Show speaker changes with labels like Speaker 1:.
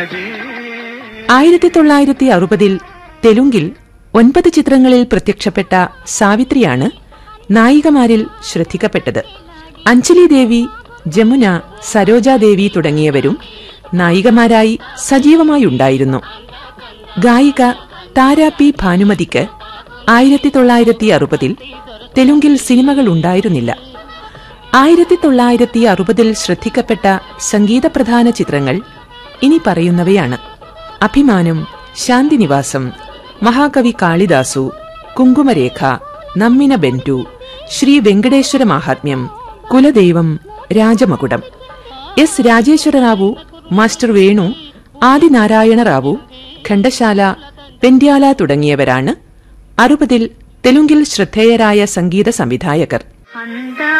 Speaker 1: ആയിരത്തി തൊള്ളായിരത്തി അറുപതിൽ തെലുങ്കിൽ ഒൻപത് ചിത്രങ്ങളിൽ പ്രത്യക്ഷപ്പെട്ട സാവിത്രിയാണ് നായികമാരിൽ ശ്രദ്ധിക്കപ്പെട്ടത് അഞ്ജലി ദേവി ജമുന സരോജാദേവി തുടങ്ങിയവരും നായികമാരായി സജീവമായുണ്ടായിരുന്നു ഗായിക താര പി ഭാനുമതിക്ക് ആയിരത്തി തൊള്ളായിരത്തി അറുപതിൽ തെലുങ്കിൽ സിനിമകൾ ഉണ്ടായിരുന്നില്ല ആയിരത്തി തൊള്ളായിരത്തി അറുപതിൽ ശ്രദ്ധിക്കപ്പെട്ട സംഗീതപ്രധാന ചിത്രങ്ങൾ ഇനി പറയുന്നവയാണ് അഭിമാനം ശാന്തിനിവാസം മഹാകവി കാളിദാസു കുങ്കുമരേഖ നമ്മിന ബെന്റു ശ്രീ വെങ്കടേശ്വര മാഹാത്മ്യം കുലദൈവം രാജമകുടം എസ് രാജേശ്വര റാവു മാസ്റ്റർ വേണു ആദിനാരായണ റാവു ഖണ്ഡശാല പെന്റ്യാല തുടങ്ങിയവരാണ് അറുപതിൽ തെലുങ്കിൽ ശ്രദ്ധേയരായ സംഗീത സംവിധായകർ
Speaker 2: అందా